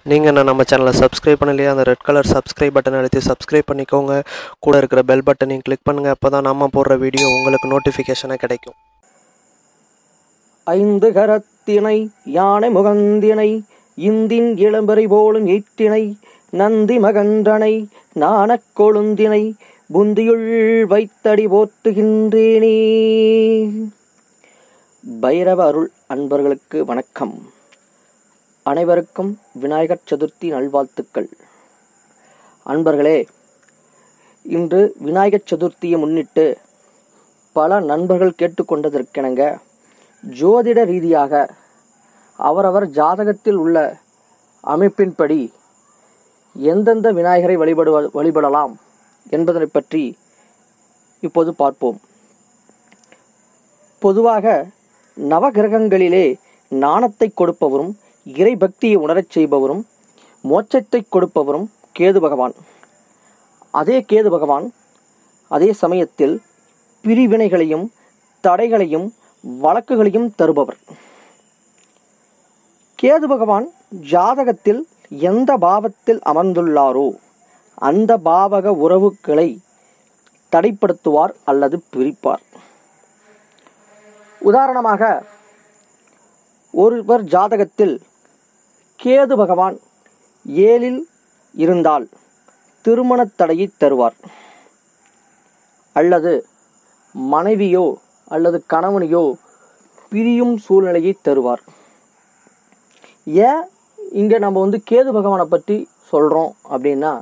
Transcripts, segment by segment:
நீங்கள் என்ன நம்ம சேனலை சப்ஸ்கிரைப் பண்ணலையே அந்த ரெட் கலர் சப்ஸ்கிரைப் பட்டன் அழுத்தி சப்ஸ்கிரைப் பண்ணிக்கோங்க கூட இருக்கிற பெல் பட்டனையும் கிளிக் பண்ணுங்கள் அப்போ தான் நம்ம போடுற வீடியோ உங்களுக்கு நோட்டிஃபிகேஷனாக கிடைக்கும் ஐந்து கரத்தினை யானை முகந்தினை இந்தின் இளம்பரை போலும் ஈட்டினை நந்தி மகன்றனை நாணக் கொழுந்தினை புந்தியுள் வைத்தடி போற்றுகின்றேனே பைரவ அருள் அன்பர்களுக்கு வணக்கம் அனைவருக்கும் விநாயகர் சதுர்த்தி நல்வாழ்த்துக்கள் அன்பர்களே இன்று விநாயகர் சதுர்த்தியை முன்னிட்டு பல நண்பர்கள் கேட்டுக்கொண்டதற்கெனங்க ஜோதிட ரீதியாக அவரவர் ஜாதகத்தில் உள்ள அமைப்பின்படி எந்தெந்த விநாயகரை வழிபடுவ வழிபடலாம் என்பதனை பற்றி இப்போது பார்ப்போம் பொதுவாக நவகிரகங்களிலே நாணத்தை கொடுப்பவரும் இறை பக்தியை உணரச் செய்பவரும் மோட்சத்தை கொடுப்பவரும் கேது பகவான் அதே கேது பகவான் அதே சமயத்தில் பிரிவினைகளையும் தடைகளையும் வழக்குகளையும் தருபவர் கேது பகவான் ஜாதகத்தில் எந்த பாவத்தில் அமர்ந்துள்ளாரோ அந்த பாவக உறவுகளை தடைப்படுத்துவார் அல்லது பிரிப்பார் உதாரணமாக ஒருவர் ஜாதகத்தில் கேது பகவான் ஏழில் இருந்தால் திருமணத் தடையை தருவார் அல்லது மனைவியோ அல்லது கணவனையோ பிரியும் சூழ்நிலையை தருவார் ஏன் இங்கே நம்ம வந்து கேது பகவானை பற்றி சொல்கிறோம் அப்படின்னா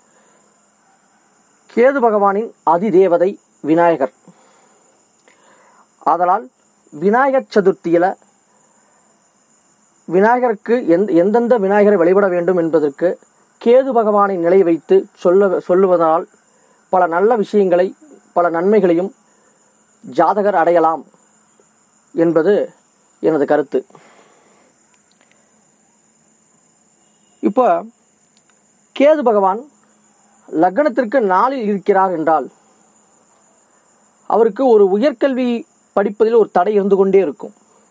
கேது பகவானின் அதிதேவதை விநாயகர் ஆதலால் விநாயகர் சதுர்த்தியில் விநாயகருக்கு எந்த எந்தெந்த விநாயகரை வழிபட வேண்டும் என்பதற்கு கேது பகவானை நிலை வைத்து சொல்ல சொல்லுவதால் பல நல்ல விஷயங்களை பல நன்மைகளையும் ஜாதகர் அடையலாம் என்பது எனது கருத்து இப்போ கேது பகவான் லக்னத்திற்கு நாளில் இருக்கிறார் என்றால் அவருக்கு ஒரு உயர்கல்வி படிப்பதில் ஒரு தடை இருந்து கொண்டே இருக்கும்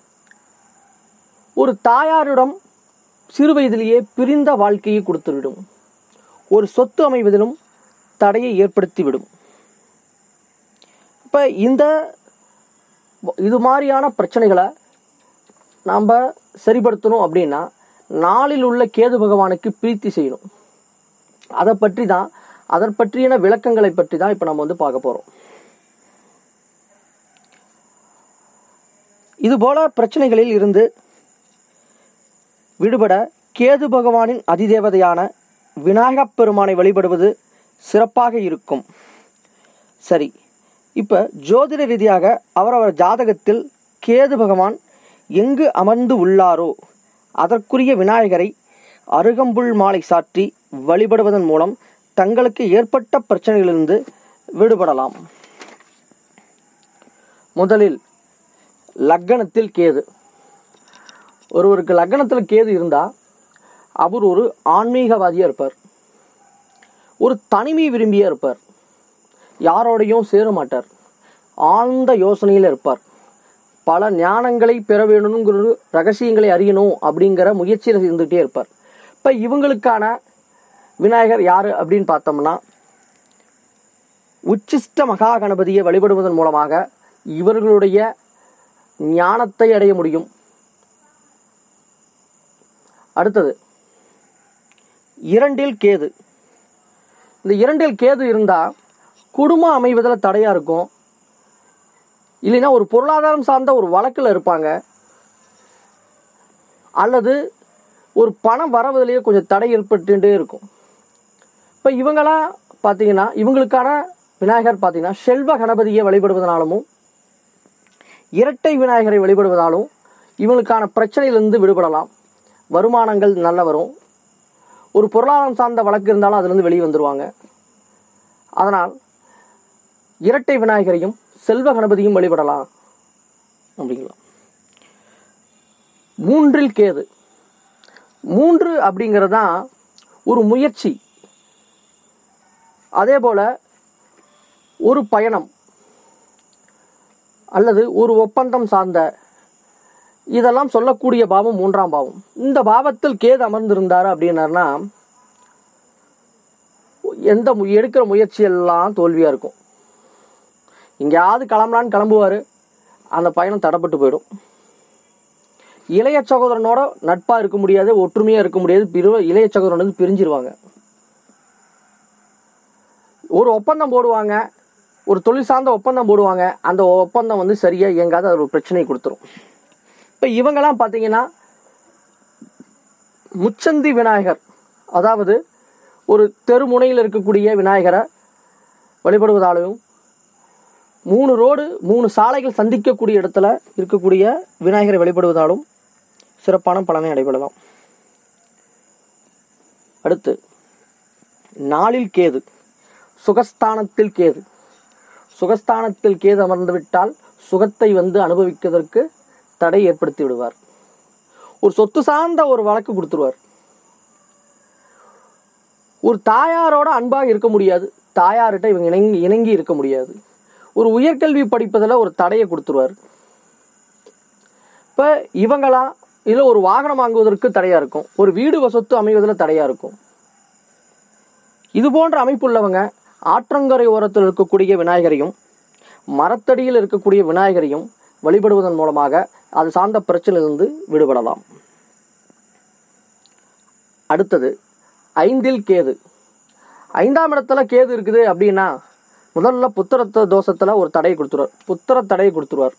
ஒரு தாயாரிடம் சிறு வயதிலேயே பிரிந்த வாழ்க்கையை கொடுத்துவிடும் ஒரு சொத்து அமைவதிலும் தடையை ஏற்படுத்திவிடும் இப்போ இந்த இது மாதிரியான பிரச்சனைகளை நாம் சரிப்படுத்தணும் அப்படின்னா நாளில் உள்ள கேது பகவானுக்கு பிரீத்தி செய்யணும் அதை பற்றி தான் அதை பற்றியான விளக்கங்களை பற்றி தான் இப்போ நம்ம வந்து பார்க்க போகிறோம் இதுபோல பிரச்சனைகளில் இருந்து விடுபட கேது பகவானின் அதிதேவதையான விநாயகப் பெருமானை வழிபடுவது சிறப்பாக இருக்கும் சரி இப்போ ஜோதிட ரீதியாக அவரவர் ஜாதகத்தில் கேது பகவான் எங்கு அமர்ந்து உள்ளாரோ அதற்குரிய விநாயகரை அருகம்புல் மாலை சாற்றி வழிபடுவதன் மூலம் தங்களுக்கு ஏற்பட்ட பிரச்சனைகளிலிருந்து விடுபடலாம் முதலில் லக்கணத்தில் கேது ஒருவருக்கு லக்கணத்தில் கேது இருந்தால் அவர் ஒரு ஆன்மீகவாதியாக இருப்பார் ஒரு தனிமை விரும்பியாக இருப்பார் யாரோடையும் சேர மாட்டார் ஆழ்ந்த யோசனையில் இருப்பார் பல ஞானங்களை பெற வேணுங்கிற ரகசியங்களை அறியணும் அப்படிங்கிற முயற்சியில் இருந்துகிட்டே இருப்பார் இப்போ இவங்களுக்கான விநாயகர் யார் அப்படின்னு பார்த்தோம்னா உச்சிஷ்ட மகா கணபதியை வழிபடுவதன் மூலமாக இவர்களுடைய ஞானத்தை அடைய முடியும் அடுத்தது இரண்டில் கேது இந்த இரண்டில் கேது இருந்தால் குடும்பம் அமைவதில் தடையாக இருக்கும் இல்லைன்னா ஒரு பொருளாதாரம் சார்ந்த ஒரு வழக்கில் இருப்பாங்க அல்லது ஒரு பணம் வரவதிலேயே கொஞ்சம் தடை ஏற்பட்டுட்டே இருக்கும் இப்போ இவங்களாம் பார்த்தீங்கன்னா இவங்களுக்கான விநாயகர் பார்த்தீங்கன்னா செல்வ கணபதியை வழிபடுவதனாலும் இரட்டை விநாயகரை வழிபடுவதாலும் இவங்களுக்கான பிரச்சனையிலிருந்து விடுபடலாம் வருமானங்கள் நல்ல வரும் ஒரு பொருளாதாரம் சார்ந்த வழக்கு இருந்தாலும் அதுலேருந்து வெளியே வந்துடுவாங்க அதனால் இரட்டை விநாயகரையும் செல்வ கணபதியும் வழிபடலாம் அப்படிங்களா மூன்றில் கேது மூன்று அப்படிங்கிறது தான் ஒரு முயற்சி அதே போல ஒரு பயணம் அல்லது ஒரு ஒப்பந்தம் சார்ந்த இதெல்லாம் சொல்லக்கூடிய பாவம் மூன்றாம் பாவம் இந்த பாவத்தில் கேது அமர்ந்திருந்தாரு அப்படின்னாருன்னா எந்த மு- எடுக்கிற முயற்சி எல்லாம் தோல்வியா இருக்கும் எங்கேயாவது கிளம்பலான்னு கிளம்புவாரு அந்த பயணம் தடப்பட்டு போயிடும் இளைய சகோதரனோட நட்பா இருக்க முடியாது ஒற்றுமையா இருக்க முடியாது பிரிவு இளைய சகோதரன் வந்து பிரிஞ்சிருவாங்க ஒரு ஒப்பந்தம் போடுவாங்க ஒரு தொழில் சார்ந்த ஒப்பந்தம் போடுவாங்க அந்த ஒப்பந்தம் வந்து சரியா இயங்காது அது ஒரு பிரச்சனையை கொடுத்துரும் இப்போ இவங்கெல்லாம் பார்த்தீங்கன்னா முச்சந்தி விநாயகர் அதாவது ஒரு தெருமுனையில் இருக்கக்கூடிய விநாயகரை வழிபடுவதாலும் மூணு ரோடு மூணு சாலைகள் சந்திக்கக்கூடிய இடத்துல இருக்கக்கூடிய விநாயகரை வழிபடுவதாலும் சிறப்பான பலனை அடைபடலாம் அடுத்து நாளில் கேது சுகஸ்தானத்தில் கேது சுகஸ்தானத்தில் கேது அமர்ந்து விட்டால் சுகத்தை வந்து அனுபவிப்பதற்கு தடை ஏற்படுத்தி விடுவார் ஒரு சொத்து சார்ந்த ஒரு வழக்கு கொடுத்துருவார் ஒரு தாயாரோட அன்பாக இருக்க முடியாது தாயார்கிட்ட இவங்க இணங்கி இணங்கி இருக்க முடியாது ஒரு உயர்கல்வி படிப்பதில் ஒரு தடையை கொடுத்துருவார் இப்போ இவங்களாம் இதில் ஒரு வாகனம் வாங்குவதற்கு தடையாக இருக்கும் ஒரு வீடு வசத்து அமைவதில் தடையாக இருக்கும் இது போன்ற அமைப்புள்ளவங்க ஆற்றங்கரை ஓரத்தில் இருக்கக்கூடிய விநாயகரையும் மரத்தடியில் இருக்கக்கூடிய விநாயகரையும் வழிபடுவதன் மூலமாக அது சார்ந்த பிரச்சனையிலிருந்து விடுபடலாம் அடுத்தது ஐந்தில் கேது ஐந்தாம் இடத்துல கேது இருக்குது அப்படின்னா முதல்ல புத்திரத்த தோஷத்துல ஒரு தடையை கொடுத்துருவார் புத்திர தடையை கொடுத்துருவார்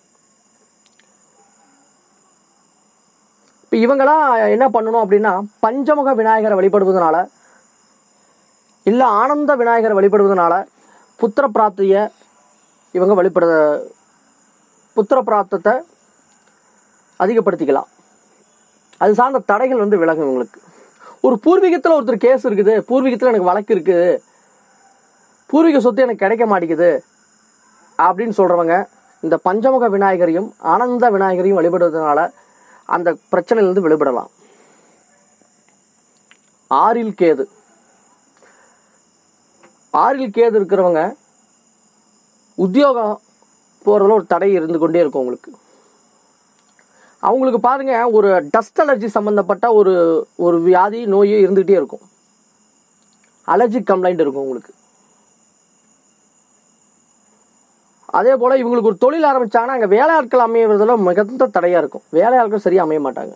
இப்போ இவங்களாம் என்ன பண்ணணும் அப்படின்னா பஞ்சமுக விநாயகரை வழிபடுவதனால இல்லை ஆனந்த விநாயகரை வழிபடுவதனால புத்திர பிராப்திய இவங்க வழிபட புத்திர பிராப்தத்தை அதிகப்படுத்திக்கலாம் அது சார்ந்த தடைகள் வந்து விலகும் இவங்களுக்கு ஒரு பூர்வீகத்தில் ஒருத்தர் கேஸ் இருக்குது பூர்வீகத்தில் எனக்கு வழக்கு இருக்குது பூர்வீக சொத்து எனக்கு கிடைக்க மாட்டேங்குது அப்படின்னு சொல்கிறவங்க இந்த பஞ்சமுக விநாயகரையும் ஆனந்த விநாயகரையும் வழிபடுவதனால அந்த பிரச்சனையிலிருந்து விடுபடலாம் ஆறில் கேது ஆறில் கேது இருக்கிறவங்க உத்தியோகம் போகிறதுல ஒரு தடை இருந்து கொண்டே இருக்கும் உங்களுக்கு அவங்களுக்கு பாருங்க ஒரு டஸ்ட் அலர்ஜி சம்மந்தப்பட்ட ஒரு ஒரு வியாதி நோய் இருந்துகிட்டே இருக்கும் அலர்ஜிக் கம்ப்ளைண்ட் இருக்கும் உங்களுக்கு அதே போல் இவங்களுக்கு ஒரு தொழில் ஆரம்பிச்சாங்கன்னா அங்கே வேலையாட்கள் அமைவதில் மிகுந்த தடையாக இருக்கும் வேலையாட்கள் சரியாக அமைய மாட்டாங்க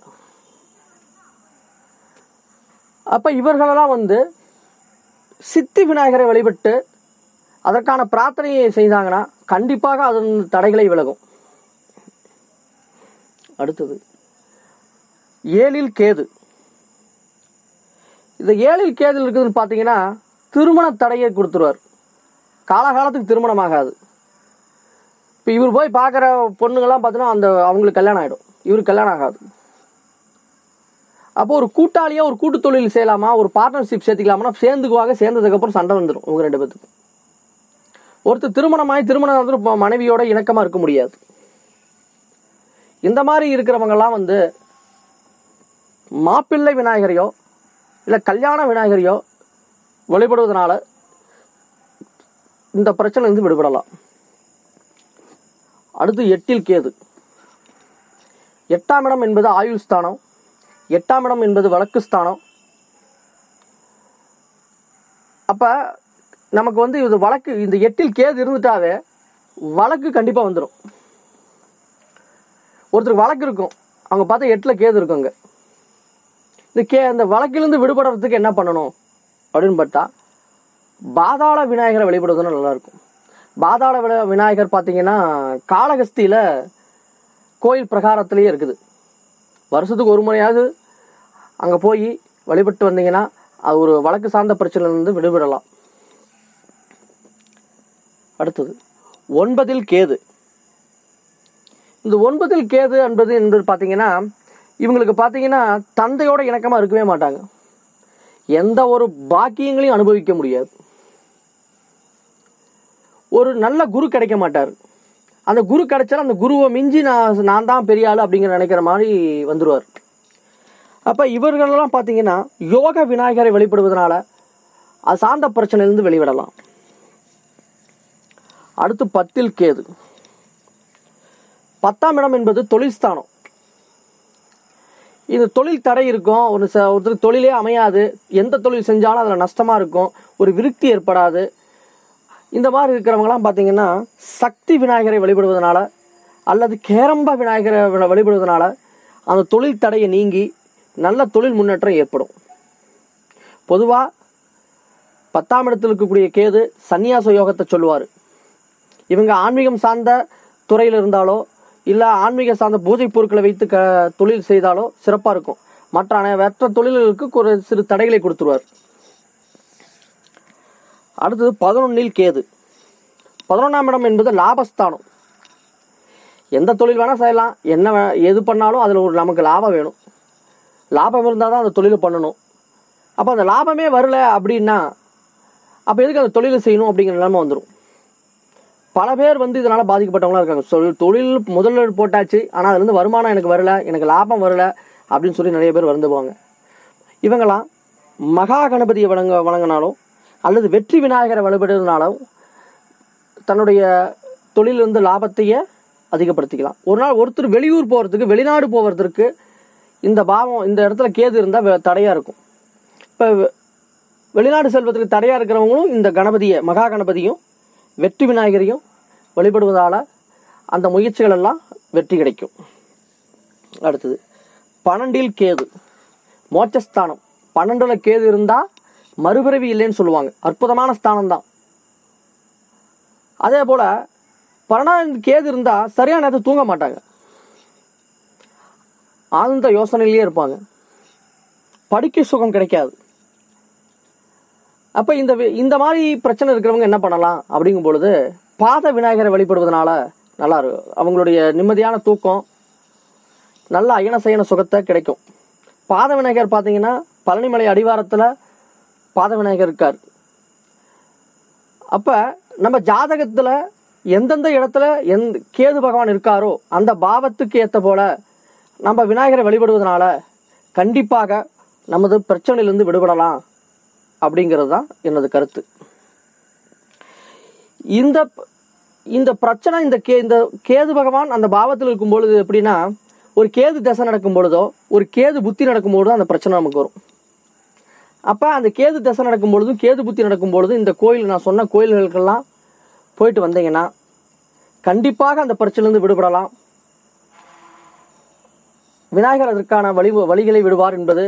அப்போ இவர்களெல்லாம் வந்து சித்தி விநாயகரை வழிபட்டு அதற்கான பிரார்த்தனையை செய்தாங்கன்னா கண்டிப்பாக அதன் தடைகளை விலகும் அடுத்தது ஏழில் கேது இந்த ஏழில் கேது இருக்குதுன்னு பார்த்தீங்கன்னா திருமண தடையை கொடுத்துருவார் காலகாலத்துக்கு திருமணம் ஆகாது இப்போ இவர் போய் பார்க்குற பொண்ணுங்கள்லாம் பார்த்தீங்கன்னா அந்த அவங்களுக்கு கல்யாணம் ஆகிடும் இவருக்கு கல்யாணம் ஆகாது அப்போ ஒரு கூட்டாளியா ஒரு கூட்டு தொழில் செய்யலாமா ஒரு பார்ட்னர்ஷிப் சேர்த்துக்கலாமா சேர்ந்துக்குவாங்க சேர்ந்ததுக்கப்புறம் சண்டை வந்துடும் உங்க ரெண்டு பேத்துக்கும் ஒருத்தர் திருமணமாகி திருமணம் வந்து இப்ப மனைவியோட இணக்கமா இருக்க முடியாது இந்த மாதிரி இருக்கிறவங்கெல்லாம் வந்து மாப்பிள்ளை விநாயகரையோ இல்லை கல்யாண விநாயகரையோ வழிபடுவதனால இந்த பிரச்சனை இருந்து விடுபடலாம் அடுத்து எட்டில் கேது எட்டாம் இடம் என்பது ஆயுள் ஸ்தானம் எட்டாம் இடம் என்பது வழக்கு ஸ்தானம் அப்ப நமக்கு வந்து இது வழக்கு இந்த எட்டில் கேது இருந்துட்டாவே வழக்கு கண்டிப்பா வந்துடும் ஒருத்தருக்கு வழக்கு இருக்கும் அவங்க பார்த்தா எட்டுல கேது இருக்குங்க இந்த கே இந்த வழக்கிலிருந்து விடுபடுறதுக்கு என்ன பண்ணணும் அப்படின்னு பார்த்தா பாதாள விநாயகரை வழிபடுவதுன்னா நல்லா இருக்கும் பாதாள விநாய- விநாயகர் பார்த்தீங்கன்னா காளகஸ்தியில கோயில் பிரகாரத்திலேயே இருக்குது வருஷத்துக்கு ஒரு முறையாவது அங்கே போய் வழிபட்டு வந்தீங்கன்னா அது ஒரு வழக்கு சார்ந்த பிரச்சனையிலிருந்து விடுபடலாம் அடுத்தது ஒன்பதில் கேது இந்த ஒன்பதில் கேது என்பது என்பது பார்த்தீங்கன்னா இவங்களுக்கு பார்த்தீங்கன்னா தந்தையோட இணக்கமாக இருக்கவே மாட்டாங்க எந்த ஒரு பாக்கியங்களையும் அனுபவிக்க முடியாது ஒரு நல்ல குரு கிடைக்க மாட்டார் அந்த குரு கிடைச்சாலும் அந்த குருவை மிஞ்சி நான் நான் தான் பெரிய ஆளு அப்படிங்கிற நினைக்கிற மாதிரி வந்துருவார் அப்ப இவர்களெல்லாம் பார்த்தீங்கன்னா யோக விநாயகரை வெளிப்படுவதனால அது சார்ந்த பிரச்சனையிலிருந்து வெளிவிடலாம் அடுத்து பத்தில் கேது பத்தாம் இடம் என்பது தொழில் ஸ்தானம் இது தொழில் தடை இருக்கும் ஒரு ச ஒருத்தருக்கு தொழிலே அமையாது எந்த தொழில் செஞ்சாலும் அதில் நஷ்டமாக இருக்கும் ஒரு விருத்தி ஏற்படாது இந்த மாதிரி இருக்கிறவங்களாம் பார்த்தீங்கன்னா சக்தி விநாயகரை வழிபடுவதனால அல்லது கேரம்பா விநாயகரை வ- வழிபடுவதனால அந்த தொழில் தடையை நீங்கி நல்ல தொழில் முன்னேற்றம் ஏற்படும் பொதுவாக பத்தாம் இடத்தில் இருக்கக்கூடிய கேது சந்நியாச யோகத்தை சொல்லுவார் இவங்க ஆன்மீகம் சார்ந்த துறையில் இருந்தாலோ இல்லை ஆன்மீக சார்ந்த பூஜை பொருட்களை வைத்து க தொழில் செய்தாலோ சிறப்பாக இருக்கும் மற்ற அனைவற்ற தொழில்களுக்கு ஒரு சிறு தடைகளை கொடுத்துருவார் அடுத்தது பதினொன்னில் கேது பதினொன்றாம் இடம் என்பது லாபஸ்தானம் எந்த தொழில் வேணால் செய்யலாம் என்ன வே- எது பண்ணாலும் அதில் ஒரு நமக்கு லாபம் வேணும் லாபம் இருந்தால் தான் அந்த தொழிலை பண்ணணும் அப்போ அந்த லாபமே வரல அப்படின்னா அப்போ எதுக்கு அந்த தொழிலை செய்யணும் அப்படிங்கிற நிலைமை வந்துடும் பல பேர் வந்து இதனால் பாதிக்கப்பட்டவங்களா இருக்காங்க தொழில் தொழில் முதலீடு போட்டாச்சு ஆனால் அதுலேருந்து வருமானம் எனக்கு வரல எனக்கு லாபம் வரல அப்படின்னு சொல்லி நிறைய பேர் வருந்துவாங்க இவங்களாம் மகா கணபதியை வணங்க வணங்கினாலும் அல்லது வெற்றி விநாயகரை வழிபடுறதுனாலும் தன்னுடைய தொழிலிருந்து லாபத்தையே அதிகப்படுத்திக்கலாம் ஒரு நாள் ஒருத்தர் வெளியூர் போகிறதுக்கு வெளிநாடு போகிறதுக்கு இந்த பாவம் இந்த இடத்துல கேது இருந்தால் தடையாக இருக்கும் இப்போ வெளிநாடு செல்வதற்கு தடையாக இருக்கிறவங்களும் இந்த கணபதியை மகா கணபதியும் வெற்றி விநாயகரையும் வழிபடுவதால் அந்த முயற்சிகள் எல்லாம் வெற்றி கிடைக்கும் அடுத்தது பன்னெண்டில் கேது மோட்சஸ்தானம் பன்னெண்டுல கேது இருந்தால் மறுபிறவி இல்லைன்னு சொல்லுவாங்க அற்புதமான ஸ்தானம் தான் அதே போல் பன்னெண்டாம் கேது இருந்தால் சரியான நேரத்தில் தூங்க மாட்டாங்க ஆழ்ந்த யோசனையிலேயே இருப்பாங்க படிக்க சுகம் கிடைக்காது அப்போ இந்த வி- இந்த மாதிரி பிரச்சனை இருக்கிறவங்க என்ன பண்ணலாம் அப்படிங்கும் பொழுது பாத விநாயகரை வழிபடுவதனால நல்லா இருக்கும் அவங்களுடைய நிம்மதியான தூக்கம் நல்ல அயன சயன சுகத்தை கிடைக்கும் பாத விநாயகர் பார்த்தீங்கன்னா பழனிமலை அடிவாரத்தில் பாத விநாயகர் இருக்கார் அப்போ நம்ம ஜாதகத்தில் எந்தெந்த இடத்துல எந்த கேது பகவான் இருக்காரோ அந்த பாவத்துக்கு ஏற்ற போல நம்ம விநாயகரை வழிபடுவதனால கண்டிப்பாக நமது பிரச்சனையிலிருந்து விடுபடலாம் அப்படிங்கிறது தான் எனது கருத்து இந்த இந்த பிரச்சனை இந்த கே இந்த கேது பகவான் அந்த பாவத்தில் இருக்கும் பொழுது எப்படின்னா ஒரு கேது தசை நடக்கும் பொழுதோ ஒரு கேது புத்தி நடக்கும் பொழுதோ அந்த பிரச்சனை நமக்கு வரும் அப்போ அந்த கேது தசை நடக்கும் பொழுதும் கேது புத்தி நடக்கும் பொழுதும் இந்த கோயில் நான் சொன்ன கோயில்களுக்கெல்லாம் போயிட்டு வந்தீங்கன்னா கண்டிப்பாக அந்த பிரச்சனையிலிருந்து விடுபடலாம் விநாயகர் அதற்கான வழி வழிகளை விடுவார் என்பது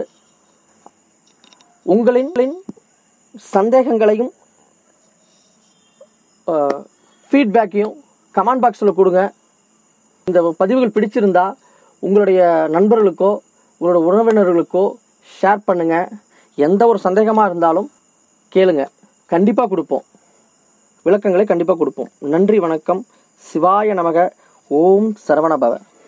உங்களின் சந்தேகங்களையும் ஃபீட்பேக்கையும் கமெண்ட் பாக்ஸில் கொடுங்க இந்த பதிவுகள் பிடிச்சிருந்தா உங்களுடைய நண்பர்களுக்கோ உங்களோட உறவினர்களுக்கோ ஷேர் பண்ணுங்க எந்த ஒரு சந்தேகமாக இருந்தாலும் கேளுங்க கண்டிப்பாக கொடுப்போம் விளக்கங்களை கண்டிப்பாக கொடுப்போம் நன்றி வணக்கம் சிவாய நமக ஓம் சரவணபவ